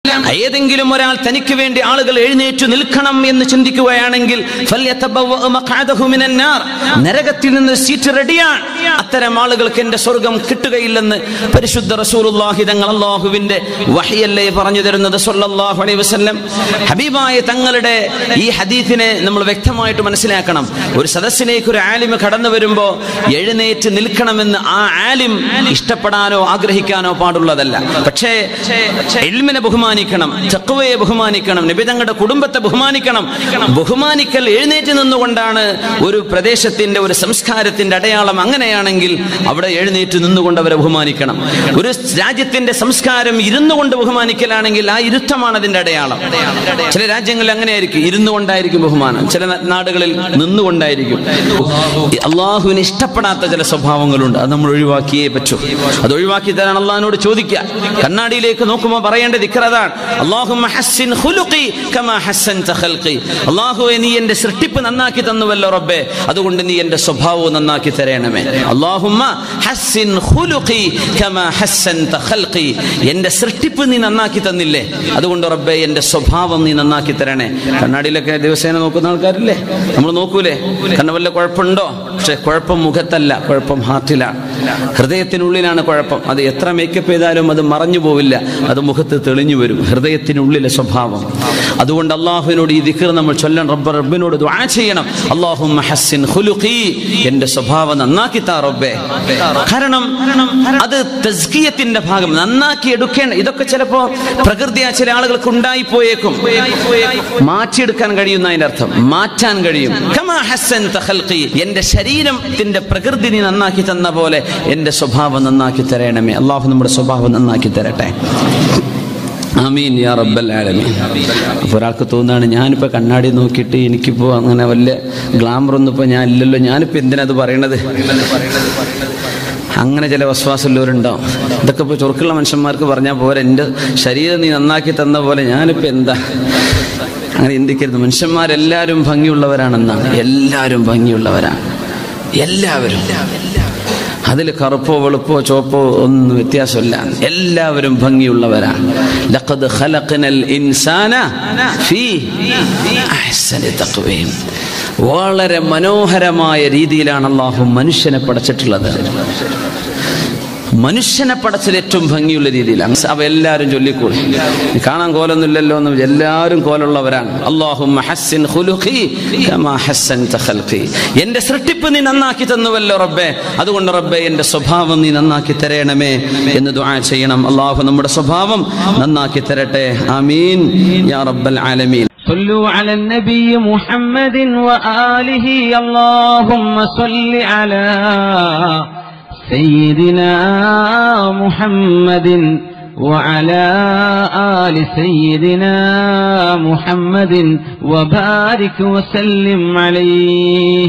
ഏതെങ്കിലും ഒരാൾ തനിക്ക് വേണ്ടി ആളുകൾ എഴുന്നേറ്റു നിൽക്കണം എന്ന് ചിന്തിക്കുകയാണെങ്കിൽ ഫല്യതബവ്വഅ മഖ്അദഹു മിനൻ നാർ. നരകത്തിൽ നിന്ന് സീറ്റ് റെഡിയാണ് അത്തരം ആളുകൾക്ക് എന്റെ സ്വർഗം കിട്ടുകയില്ലെന്ന് പരിശുദ്ധ റസൂലുള്ളാഹി തങ്ങൾ അള്ളാഹുവിന്റെ വഹിയല്ലേ പറഞ്ഞു തരുന്നത് സല്ലല്ലാഹു അലൈഹി വസല്ലം ഹബീബായ തങ്ങളുടെ ഈ ഹദീസിനെ നമ്മൾ വ്യക്തമായിട്ട് മനസ്സിലാക്കണം ഒരു സദസ്സിലേക്ക് ഒരു ആലിമ് കടന്നു വരുമ്പോ എഴുന്നേറ്റ് നിൽക്കണമെന്ന് ആ ആലിം ഇഷ്ടപ്പെടാനോ ആഗ്രഹിക്കാനോ പാടുള്ളതല്ല പക്ഷേ എൽമിനെ ബഹുമാനിക്കണം ചക്കുവയെ ബഹുമാനിക്കണം നബി തങ്ങളുടെ കുടുംബത്തെ ബഹുമാനിക്കണം ബഹുമാനിക്കൽ എഴുന്നേറ്റ് നിന്നുകൊണ്ടാണ് ഒരു പ്രദേശത്തിന്റെ ഒരു സംസ്കാരത്തിന്റെ അടയാളം അങ്ങനെയാണെങ്കിൽ അവിടെ എഴുന്നേറ്റ് നിന്നുകൊണ്ട് അവരെ ബഹുമാനിക്കണം ഒരു രാജ്യത്തിന്റെ സംസ്കാരം ഇരുന്നു കൊണ്ട് ബഹുമാനിക്കലാണെങ്കിൽ ആ ഇരുത്തമാണ് അതിന്റെ അടയാളം ചില രാജ്യങ്ങളിൽ അങ്ങനെയായിരിക്കും ഇരുന്നു കൊണ്ടായിരിക്കും ബഹുമാനം ചില നാടുകളിൽ നിന്നുകൊണ്ടായിരിക്കും അള്ളാഹുവിന് ഇഷ്ടപ്പെടാത്ത ചില സ്വഭാവങ്ങളുണ്ട് അത് നമ്മൾ ഒഴിവാക്കിയേ പറ്റൂ അത് ഒഴിവാക്കി തരാൻ അള്ളാഹിനോട് ചോദിക്കുക കണ്ണാടിയിലേക്ക് നോക്കുമ്പോൾ പറയേണ്ട ദിക്റതാണ് അള്ളാഹുമ്മ ഹസ്സിൻ ഖുലുഖി കമാ ഹസ്സൻത ഖൽഖി അള്ളാഹുവെ നീ എന്റെ സൃഷ്ടിപ്പ് നന്നാക്കി തന്നുവല്ലോ റബ്ബേ അതുകൊണ്ട് നീ എന്റെ സ്വഭാവവും നന്നാക്കി തരണമേ അള്ളാഹുമ്മ ഹസ്സിൻ ഖുലുഖി കമാ ഹസ്സൻത ഖൽഖി എന്റെ സൃഷ്ടിപ്പ് നീ നന്നാക്കി തന്നില്ലേ അതുകൊണ്ട് റബ്ബേ എന്റെ സ്വഭാവം നീ നന്നാക്കി തരണേ കണ്ണാടിയിലൊക്കെ ദിവസേന നോക്കുന്ന ആൾക്കാരില്ലേ നമ്മൾ നോക്കൂലേ കണ്ണ വല്ല കുഴപ്പമുണ്ടോ പക്ഷെ കുഴപ്പം മുഖത്തല്ല കുഴപ്പം ഹാർട്ടിലാണ് ഹൃദയത്തിനുള്ളിലാണ് കുഴപ്പം അത് എത്ര മേക്കപ്പ് ചെയ്താലും അത് മറഞ്ഞു പോവില്ല അത് മുഖത്ത് തെളിഞ്ഞു വരും ഹൃദയത്തിനുള്ളിലെ സ്വഭാവം അതുകൊണ്ട് അള്ളാഹുവിനോട് ഈ ദിക്കർ നമ്മൾ ചൊല്ലണം റബ്ബ് റബ്ബിനോട് ദുആ ചെയ്യണം അള്ളാഹു ഹസ്സിൻ ഖുലുഖി എന്റെ സ്വഭാവം നന്നാക്കി താ റബ്ബേ കാരണം അത് തസ്കിയത്തിന്റെ ഭാഗം നന്നാക്കി എടുക്കേണ്ട ഇതൊക്കെ ചിലപ്പോ പ്രകൃതിയാ ചില ആളുകൾക്ക് ഉണ്ടായി പോയേക്കും മാറ്റിയെടുക്കാൻ കഴിയുന്ന അതിന്റെ അർത്ഥം മാറ്റാൻ കഴിയും കമാ ഹസ്സൻ തഖൽഖി എന്റെ ശരീരത്തിന്റെ പ്രകൃതി നീ നന്നാക്കി തന്ന പോലെ എന്റെ സ്വഭാവം നന്നാക്കി തരണമേ അള്ളാഹു നമ്മുടെ സ്വഭാവം നന്നാക്കി തരട്ടെ ആമീൻ യാ റബ്ബൽ ആലമീൻ അപ്പോൾ ഒരാൾക്ക് തോന്നുകയാണ് ഞാനിപ്പോൾ കണ്ണാടി നോക്കിയിട്ട് എനിക്കിപ്പോൾ അങ്ങനെ വലിയ ഗ്ലാമർ ഒന്നും ഇപ്പോൾ ഞാൻ ഇല്ലല്ലോ ഞാനിപ്പോൾ എന്തിനാ അത് പറയണത് അങ്ങനെ ചില വസ്വാസമുള്ളവരുണ്ടാവും ഇതൊക്കെ ഇപ്പോൾ ചുറുക്കുള്ള മനുഷ്യന്മാർക്ക് പറഞ്ഞാൽ പോരെ എൻ്റെ ശരീരം നീ നന്നാക്കി തന്ന പോലെ ഞാനിപ്പോൾ എന്താ അങ്ങനെ ചിന്തിക്കരുത് മനുഷ്യന്മാരെല്ലാവരും ഭംഗിയുള്ളവരാണെന്നാണ് എല്ലാവരും ഭംഗിയുള്ളവരാണ് എല്ലാവരും അതിൽ കറുപ്പോ വെളുപ്പോ ചോപ്പോ ഒന്നും വ്യത്യാസമില്ല എല്ലാവരും ഭംഗിയുള്ളവരാണ് ലഖദ് ഖലഖനൽ ഇൻസാന ഫീ അഹ്സനി തഖ്വീം വളരെ മനോഹരമായ രീതിയിലാണ് അള്ളാഹു മനുഷ്യനെ പടച്ചിട്ടുള്ളത് മനുഷ്യനെ പടച്ചത് ഏറ്റവും ഭംഗിയുള്ള രീതിയിലാണ് അവ എല്ലാവരും ചൊല്ലിക്കൂടി കാണാൻ കോലൊന്നുമില്ലല്ലോ എന്ന് എല്ലാവരും കോലുള്ളവരാണ് അള്ളാഹു എന്റെ സൃഷ്ടിപ്പ് നീ നന്നാക്കി തന്നുവല്ലോ റബ്ബേ അതുകൊണ്ട് റബ്ബേ എന്റെ സ്വഭാവം നീ നന്നാക്കി തരണമേ എന്ന് ദുആ ചെയ്യണം അള്ളാഹു നമ്മുടെ സ്വഭാവം നന്നാക്കി തരട്ടെ ആമീൻ യാ റബ്ബൽ ആലമീൻ صلوا على النبي محمد وآله اللهم صل على سيدنا محمد وعلى آل سيدنا محمد وبارك وسلم عليه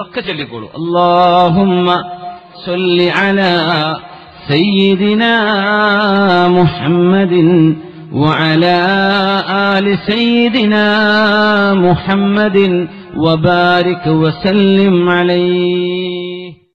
اللهم صل على سيدنا محمد وعلى آل سيدنا محمد وبارك وسلم عليه